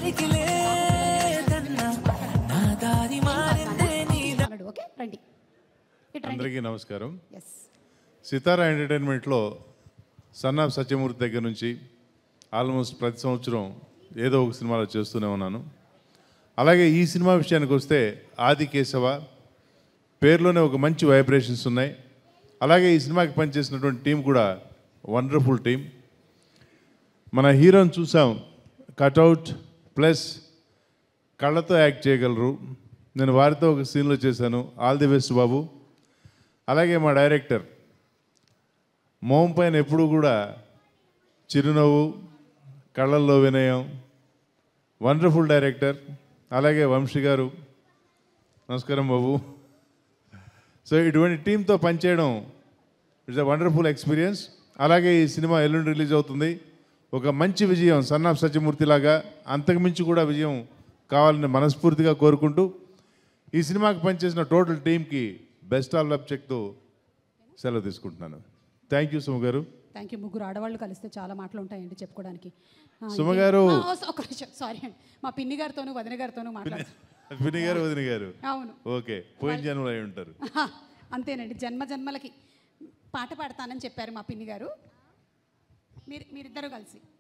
దారికి లేదన్నా నా దారి మారిందే నీ అన్నాడు ఓకే రండి ఇటు రండి అందరికీ నమస్కారం ఎస్ సితారా ఎంటర్టైన్మెంట్లో సన్ ఆఫ్ సత్యమూర్తి దగ్గర నుంచి ఆల్మోస్ట్ ప్రతి సంవత్సరం ఏదో ఒక సినిమాలో చేస్తూనే ఉన్నాను అలాగే ఈ సినిమా విషయానికి వస్తే ఆది కేశవ పేరులోనే ఒక మంచి వైబ్రేషన్స్ ఉన్నాయి అలాగే ఈ సినిమాకి పనిచేసినటువంటి టీం కూడా వండర్ఫుల్ టీం మన హీరోని చూసాం కటౌట్ ప్లస్ కళ్ళతో యాక్ట్ చేయగలరు నేను వారితో ఒక సీన్లో చేశాను ఆల్ ది బెస్ట్ బాబు అలాగే మా డైరెక్టర్ మోహం పైన ఎప్పుడు కూడా చిరునవ్వు కళ్ళల్లో వినయం వండర్ఫుల్ డైరెక్టర్ అలాగే వంశీ గారు నమస్కారం బాబు సో ఇటువంటి టీంతో పనిచేయడం ఇట్స్ అ వండర్ఫుల్ ఎక్స్పీరియన్స్ అలాగే ఈ సినిమా ఎల్లుండి రిలీజ్ అవుతుంది ఒక మంచి విజయం సన్ ఆఫ్ సత్యమూర్తి లాగా అంతకుమించి కూడా విజయం కావాలని మనస్ఫూర్తిగా కోరుకుంటూ ఈ సినిమాకి పనిచేసిన టోటల్ టీంకి బెస్ట్ ఆల్ లక్ చెక్తో సెలవు తీసుకుంటున్నాను థ్యాంక్ యూ సుమ గారు థ్యాంక్ యూ ముగ్గురు ఆడవాళ్ళు కలిస్తే చాలా మాటలు ఉంటాయండి చెప్పుకోవడానికి ఆ, సుమ ఇంకే- గారు. ఆ, ఓ, ఒక్క నిమిషం సారీ అండి మా పిన్ని గారితోనూ వదిన గారితోనూ మాట్లాడుతాను విని గారు వదిన గారు అవును ఓకే పోయిన జన్మలో అయి ఉంటారు ఆహా, అంతేనండి జన్మ జన్మలకి పాట పాడతానని చెప్పారు మా పిన్ని గారు మీరు మీరిద్దరూ కలిసి